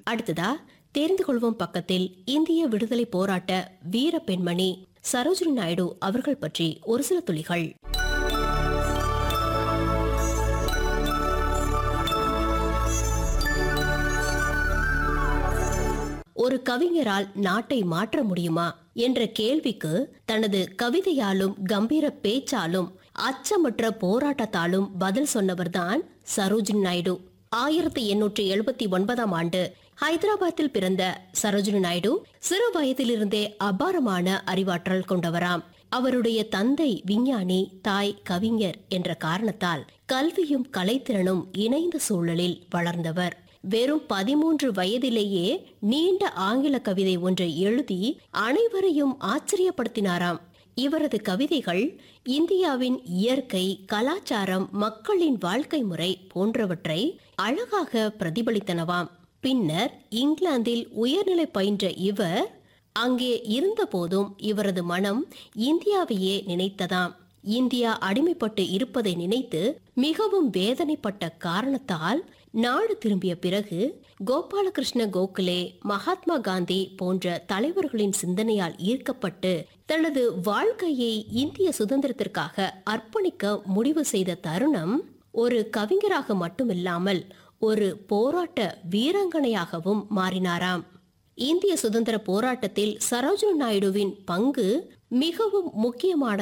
அடுத்ததா தெரிந்து கொள்வோம் பக்கத்தில் இந்திய விடுதலை போராட்ட வீர பெண்மணி சரோஜினி நாயுடு அவர்கள் பற்றி ஒரு சில துளிகள் ஒரு கவிஞரால் நாட்டை மாற்ற முடியுமா என்ற கேள்விக்கு தனது கவிதையாலும் கம்பீர பேச்சாலும் அச்சமற்ற போராட்டத்தாலும் பதில் சொன்னவர்தான் சரோஜினி நாயுடு ஆயிரத்தி எண்ணூற்றி எழுபத்தி ஒன்பதாம் ஆண்டு ஹைதராபாத்தில் பிறந்த சரோஜினி நாயுடு சிறு வயதிலிருந்தே அபாரமான அறிவாற்றல் கொண்டவராம் அவருடைய தந்தை விஞ்ஞானி தாய் கவிஞர் என்ற காரணத்தால் கல்வியும் கலைத்திறனும் இணைந்த சூழலில் வளர்ந்தவர் வெறும் பதிமூன்று வயதிலேயே நீண்ட ஆங்கில கவிதை ஒன்றை எழுதி அனைவரையும் ஆச்சரியப்படுத்தினாராம் இவரது கவிதைகள் இந்தியாவின் இயற்கை கலாச்சாரம் மக்களின் வாழ்க்கை முறை போன்றவற்றை அழகாக பிரதிபலித்தனவாம் பின்னர் இங்கிலாந்தில் உயர்நிலை பயின்ற இவர் அங்கே இருந்தபோதும் இவரது மனம் இந்தியாவையே நினைத்ததாம் இந்தியா அடிமைப்பட்டு இருப்பதை நினைத்து மிகவும் வேதனைப்பட்ட காரணத்தால் நாடு திரும்பிய பிறகு கோபாலகிருஷ்ண கோகலே மகாத்மா காந்தி போன்ற தலைவர்களின் சிந்தனையால் ஈர்க்கப்பட்டு தனது வாழ்க்கையை இந்திய சுதந்திரத்திற்காக அர்ப்பணிக்க முடிவு செய்த தருணம் ஒரு கவிஞராக மட்டுமில்லாமல் ஒரு போராட்ட வீராங்கனையாகவும் மாறினாராம் இந்திய சுதந்திர போராட்டத்தில் சரோஜினி நாயுடுவின் பங்கு மிகவும் முக்கியமான